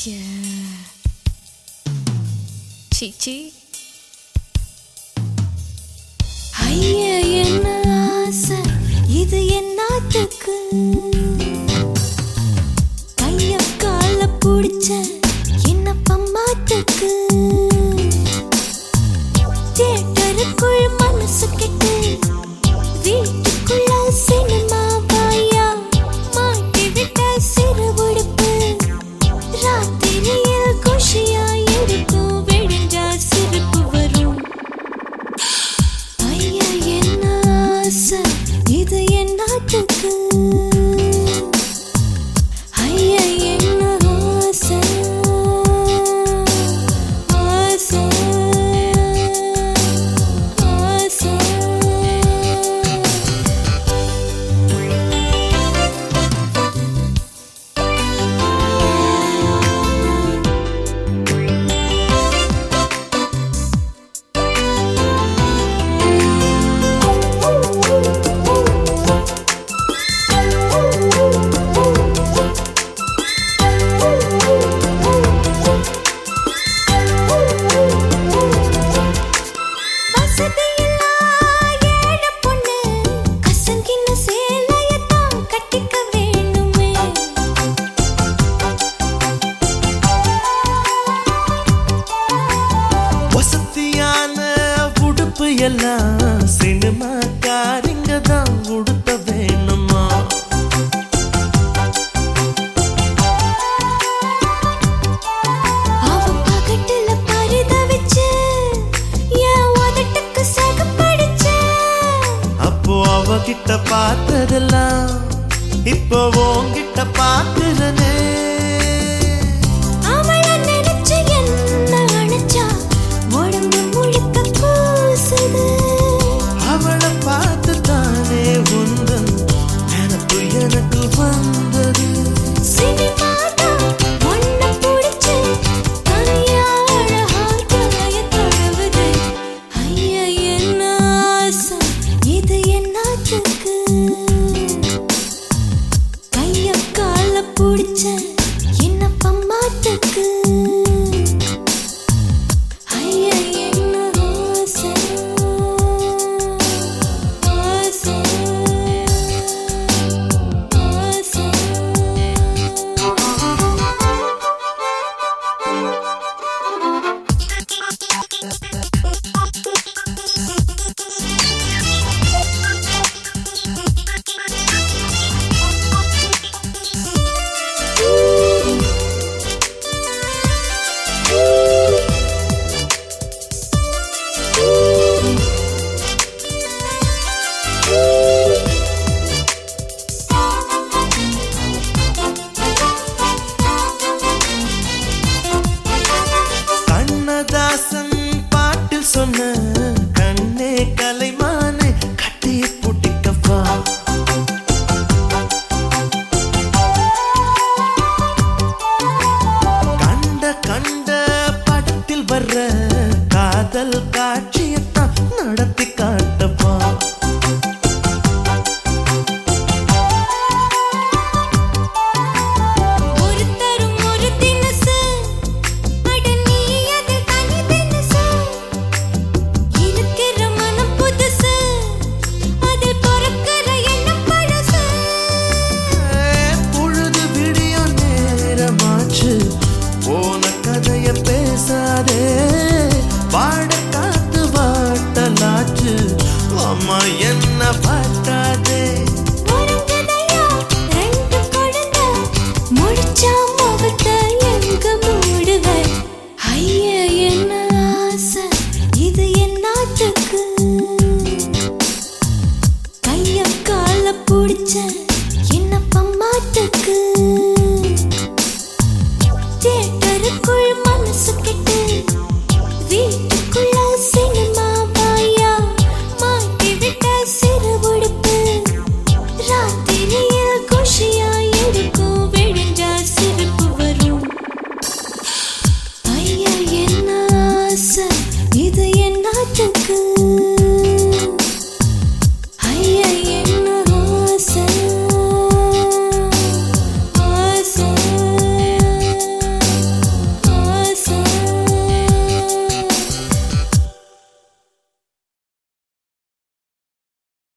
ச்சே. சீ சீ ஐயா என்ன ஆசை இது என்னாத்துக்கு கைய கால புடிச்ச என்ன பம்மாத்துக்கு தியேட்டருக்குள் மனசு கெட்டு வீட்டுக்குள்ள சினிமா வாயா மாட்டி விட்ட சிறு உடுப்பு ராத்திரியில் குஷியா இருக்கும் விடிஞ்சா சிரிப்பு வரும் ஐயா என்ன ஆசை இது என்னத்துக்கு ஐயா என்ன ஆசை ஆசை ஆசை வசதியில்லா ஏழை பொண்ணு கசங்கின சேலையத்தான் கட்டிக்க வேணுமே வசதியான உடுப்பு எல்லாம் சினிமா காரிங்க தான் உடுத்த வேணுமா அவ பகட்டுல பரிதவிச்சு என் உதட்டுக்கு சகப்படிச்சு அப்போ அவகிட்ட பார்த்ததெல்லாம் இப்போ உன்கிட்ட பார்க்கிறனே